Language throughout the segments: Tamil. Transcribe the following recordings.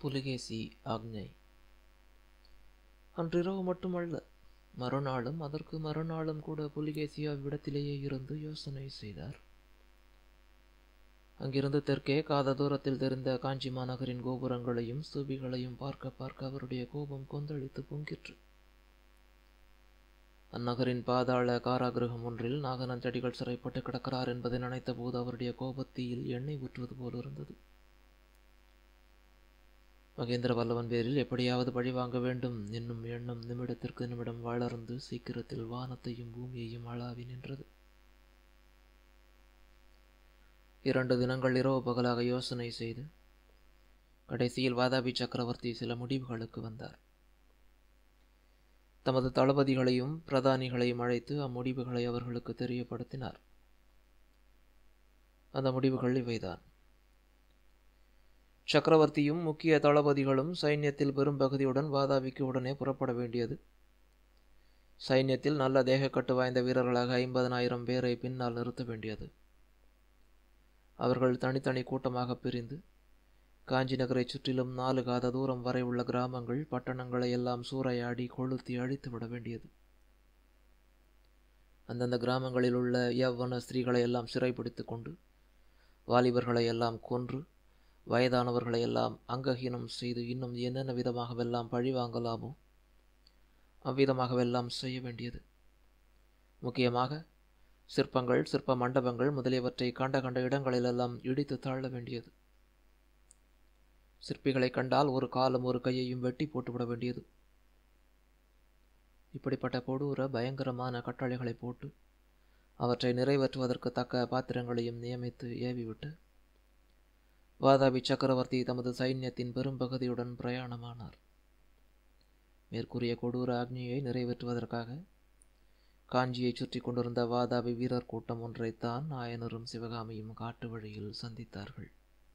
புலிகேசி ஆக்ஞை அன்றிரவு மட்டுமல்ல மறுநாளும் அதற்கு மறுநாளும் கூட புலிகேசி அவ்விடத்திலேயே இருந்து யோசனை செய்தார் அங்கிருந்து தெற்கே காத தூரத்தில் தெரிந்த காஞ்சி மாநகரின் கோபுரங்களையும் ஸ்தூபிகளையும் பார்க்க பார்க்க அவருடைய கோபம் கொந்தளித்து பொங்கிற்று அந்நகரின் பாதாள காராகிரகம் ஒன்றில் நாகனஞ்சடிகள் சிறைப்பட்டு கிடக்கிறார் என்பதை நினைத்த போது அவருடைய கோபத்தீயில் எண்ணெய் ஊற்றுவது போல் இருந்தது மகேந்திர வல்லவன் பேரில் எப்படியாவது பழி வாங்க வேண்டும் என்னும் எண்ணம் நிமிடத்திற்கு நிமிடம் வளர்ந்து சீக்கிரத்தில் வானத்தையும் பூமியையும் அளாவி நின்றது இரண்டு தினங்கள் இரவு பகலாக யோசனை செய்து கடைசியில் வாதாபி சக்கரவர்த்தி சில முடிவுகளுக்கு வந்தார் தமது தளபதிகளையும் பிரதானிகளையும் அழைத்து அம்முடிவுகளை அவர்களுக்கு தெரியப்படுத்தினார் அந்த முடிவுகள் இவைதான் சக்கரவர்த்தியும் முக்கிய தளபதிகளும் சைன்யத்தில் பெரும்பகுதியுடன் வாதாபிக்கு உடனே புறப்பட வேண்டியது சைன்யத்தில் நல்ல தேகக்கட்டு வாய்ந்த வீரர்களாக ஐம்பதனாயிரம் பேரை பின்னால் நிறுத்த வேண்டியது அவர்கள் தனித்தனி கூட்டமாக பிரிந்து காஞ்சி நகரை சுற்றிலும் நாலு காத தூரம் வரை உள்ள கிராமங்கள் பட்டணங்களை எல்லாம் சூறையாடி கொளுத்தி அழித்து விட வேண்டியது அந்தந்த கிராமங்களில் உள்ள யவ்வன ஸ்திரீகளை எல்லாம் சிறைப்பிடித்து கொண்டு வாலிபர்களை எல்லாம் கொன்று வயதானவர்களை எல்லாம் அங்கஹீனம் செய்து இன்னும் என்னென்ன விதமாகவெல்லாம் பழி வாங்கலாமோ அவ்விதமாகவெல்லாம் செய்ய வேண்டியது முக்கியமாக சிற்பங்கள் சிற்ப மண்டபங்கள் முதலியவற்றை கண்ட கண்ட இடங்களிலெல்லாம் இடித்து தாழ வேண்டியது சிற்பிகளை கண்டால் ஒரு காலம் ஒரு கையையும் வெட்டி போட்டுவிட வேண்டியது இப்படிப்பட்ட கொடூர பயங்கரமான கட்டளைகளை போட்டு அவற்றை நிறைவேற்றுவதற்கு தக்க பாத்திரங்களையும் நியமித்து ஏவிவிட்டு வாதாபி சக்கரவர்த்தி தமது சைன்யத்தின் பெரும்பகுதியுடன் பிரயாணமானார் மேற்கூறிய கொடூர ஆக்னியை நிறைவேற்றுவதற்காக காஞ்சியை சுற்றி கொண்டிருந்த வாதாபி வீரர் கூட்டம் ஒன்றைத்தான் நாயனரும் சிவகாமியும் காட்டு வழியில் சந்தித்தார்கள்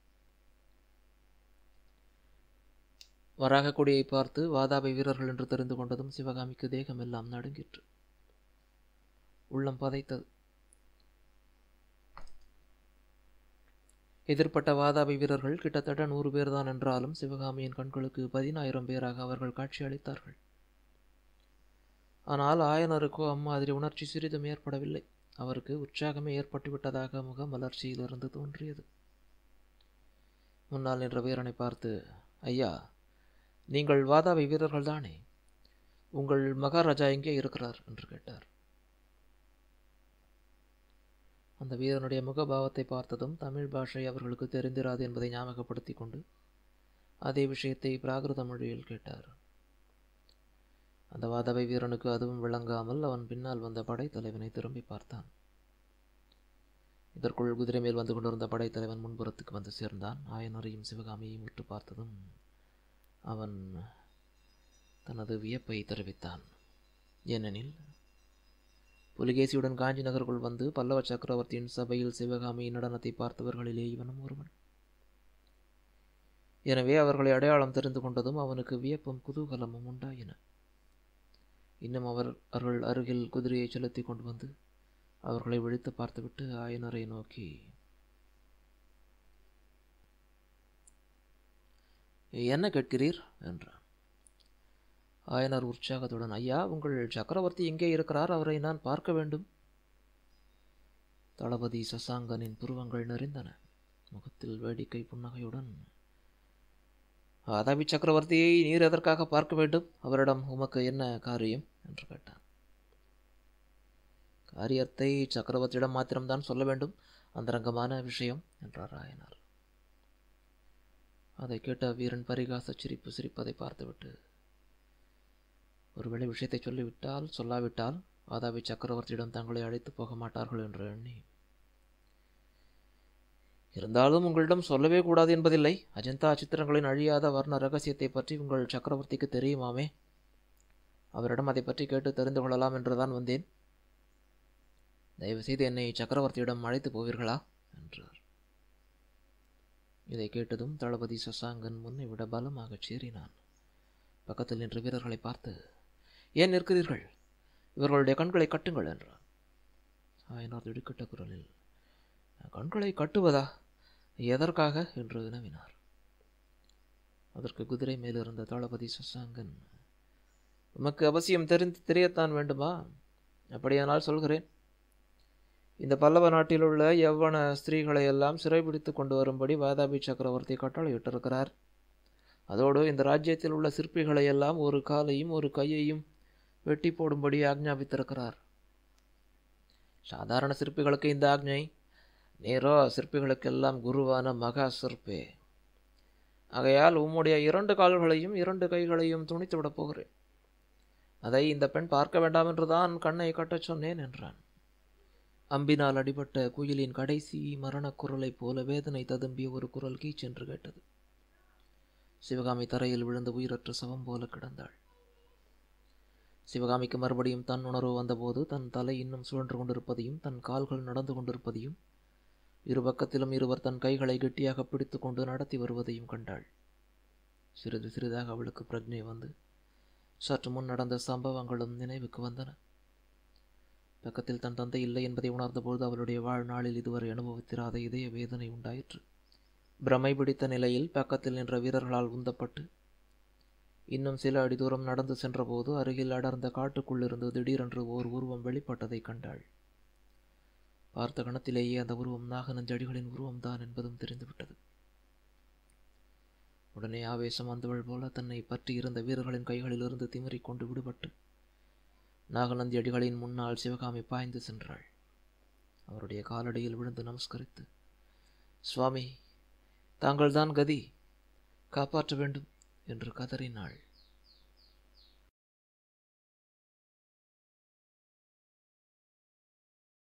வராக கொடியை பார்த்து வாதாபி வீரர்கள் என்று தெரிந்து கொண்டதும் சிவகாமிக்கு தேகமெல்லாம் நடுங்கிற்று உள்ளம் பதைத்தது எதிர்ப்பட்ட வாதாபி வீரர்கள் கிட்டத்தட்ட நூறு பேர்தான் என்றாலும் சிவகாமியின் கண்களுக்கு பதினாயிரம் பேராக அவர்கள் காட்சி அளித்தார்கள் ஆனால் ஆயனருக்கோ அம்மாதிரி உணர்ச்சி சிறிதும் ஏற்படவில்லை அவருக்கு உற்சாகமே ஏற்பட்டுவிட்டதாக முக மலர்ச்சியிலிருந்து தோன்றியது முன்னால் நின்ற வீரனை பார்த்து ஐயா நீங்கள் வாதாபி வீரர்கள் தானே உங்கள் மகாராஜா எங்கே இருக்கிறார் என்று கேட்டார் அந்த வீரனுடைய முகபாவத்தை பார்த்ததும் தமிழ் பாஷை அவர்களுக்கு தெரிந்திராது என்பதை ஞாபகப்படுத்தி கொண்டு அதே விஷயத்தை பிராகிருத மொழியில் கேட்டார் அந்த வாதவை வீரனுக்கு அதுவும் விளங்காமல் அவன் பின்னால் வந்த படைத்தலைவனை திரும்பி பார்த்தான் இதற்குள் குதிரை மேல் வந்து கொண்டிருந்த படைத்தலைவன் முன்புறத்துக்கு வந்து சேர்ந்தான் ஆயனரையும் சிவகாமியையும் விட்டு பார்த்ததும் அவன் தனது வியப்பை தெரிவித்தான் ஏனெனில் புலிகேசியுடன் காஞ்சி நகருக்குள் வந்து பல்லவ சக்கரவர்த்தியின் சபையில் சிவகாமியின் நடனத்தை பார்த்தவர்களிலே இவனும் ஒருவன் எனவே அவர்களை அடையாளம் தெரிந்து கொண்டதும் அவனுக்கு வியப்பும் குதூகலமும் உண்டாயின இன்னும் அவர் அவர்கள் அருகில் குதிரையை செலுத்தி கொண்டு வந்து அவர்களை விழித்து பார்த்துவிட்டு ஆயனரை நோக்கி என்ன கேட்கிறீர் என்றான் ஆயனர் உற்சாகத்துடன் ஐயா உங்கள் சக்கரவர்த்தி எங்கே இருக்கிறார் அவரை நான் பார்க்க வேண்டும் தளபதி சசாங்கனின் புருவங்கள் நெறிந்தன முகத்தில் வேடிக்கை புன்னகையுடன் ஆதாபி சக்கரவர்த்தியை நீர் எதற்காக பார்க்க வேண்டும் அவரிடம் உமக்கு என்ன காரியம் என்று கேட்டான் காரியத்தை சக்கரவர்த்தியிடம் மாத்திரம்தான் சொல்ல வேண்டும் அந்தரங்கமான விஷயம் என்றார் ஆயனார் அதை கேட்ட வீரன் பரிகாச சிரிப்பு சிரிப்பதை பார்த்துவிட்டு ஒருவேளை விஷயத்தை சொல்லிவிட்டால் சொல்லாவிட்டால் வாதாபி சக்கரவர்த்தியிடம் தங்களை அழைத்து போக மாட்டார்கள் என்று எண்ணி இருந்தாலும் உங்களிடம் சொல்லவே கூடாது என்பதில்லை அஜந்தா சித்திரங்களின் அழியாத வர்ண ரகசியத்தை பற்றி உங்கள் சக்கரவர்த்திக்கு தெரியுமாமே அவரிடம் அதை பற்றி கேட்டு தெரிந்து கொள்ளலாம் என்றுதான் வந்தேன் தயவுசெய்து என்னை சக்கரவர்த்தியிடம் அழைத்து போவீர்களா என்றார் இதை கேட்டதும் தளபதி சசாங்கன் முன்னை விட பலமாகச் சீறினான் பக்கத்தில் நின்ற வீரர்களை பார்த்து ஏன் நிற்கிறீர்கள் இவர்களுடைய கண்களை கட்டுங்கள் என்றார் ஆயனார் திடுக்கிட்ட குரலில் கண்களை கட்டுவதா எதற்காக என்று வினவினார் அதற்கு குதிரை மேலிருந்த தளபதி சசாங்கன் உமக்கு அவசியம் தெரிந்து தெரியத்தான் வேண்டுமா அப்படியானால் சொல்கிறேன் இந்த பல்லவ நாட்டில் உள்ள யவ்வன ஸ்திரீகளை எல்லாம் சிறைபிடித்து கொண்டு வரும்படி வாதாபி சக்கரவர்த்தி கட்டளையிட்டிருக்கிறார் அதோடு இந்த ராஜ்யத்தில் உள்ள சிற்பிகளை எல்லாம் ஒரு காலையும் ஒரு கையையும் வெட்டி போடும்படி ஆக்ஞாபித்திருக்கிறார் சாதாரண சிற்பிகளுக்கு இந்த ஆக்ஞை நேரோ சிற்பிகளுக்கெல்லாம் குருவான மகா சிற்பே ஆகையால் உம்முடைய இரண்டு கால்களையும் இரண்டு கைகளையும் துணித்து விடப் போகிறேன் அதை இந்த பெண் பார்க்க வேண்டாம் என்றுதான் கண்ணை கட்டச் சொன்னேன் என்றான் அம்பினால் அடிபட்ட குயிலின் கடைசி மரணக் குரலைப் போல வேதனை ததும்பிய ஒரு குரல் கீச்சென்று கேட்டது சிவகாமி தரையில் விழுந்த உயிரற்ற சவம் போல கிடந்தாள் சிவகாமிக்கு மறுபடியும் தன் உணர்வு வந்தபோது தன் தலை இன்னும் சுழன்று கொண்டிருப்பதையும் தன் கால்கள் நடந்து கொண்டிருப்பதையும் இரு பக்கத்திலும் இருவர் தன் கைகளை கெட்டியாக பிடித்து கொண்டு நடத்தி வருவதையும் கண்டாள் சிறிது சிறிதாக அவளுக்கு பிரஜை வந்து சற்று முன் நடந்த சம்பவங்களும் நினைவுக்கு வந்தன பக்கத்தில் தன் தந்தை இல்லை என்பதை உணர்ந்தபோது அவளுடைய வாழ்நாளில் இதுவரை அனுபவித்திராத இதய வேதனை உண்டாயிற்று பிரமை பிடித்த நிலையில் பக்கத்தில் நின்ற வீரர்களால் உந்தப்பட்டு இன்னும் சில அடி தூரம் நடந்து சென்றபோது அருகில் அடர்ந்த காட்டுக்குள்ளிருந்து திடீரென்று ஓர் உருவம் வெளிப்பட்டதைக் கண்டாள் பார்த்த கணத்திலேயே அந்த உருவம் நாகநஞ்சடிகளின் உருவம்தான் என்பதும் தெரிந்துவிட்டது உடனே ஆவேசம் வந்தவள் போல தன்னை பற்றி இருந்த வீரர்களின் கைகளிலிருந்து திமிரிக் கொண்டு விடுபட்டு நாகநந்தி அடிகளின் முன்னால் சிவகாமி பாய்ந்து சென்றாள் அவருடைய காலடியில் விழுந்து நமஸ்கரித்து சுவாமி தாங்கள்தான் கதி காப்பாற்ற வேண்டும் என்று கதறினாள்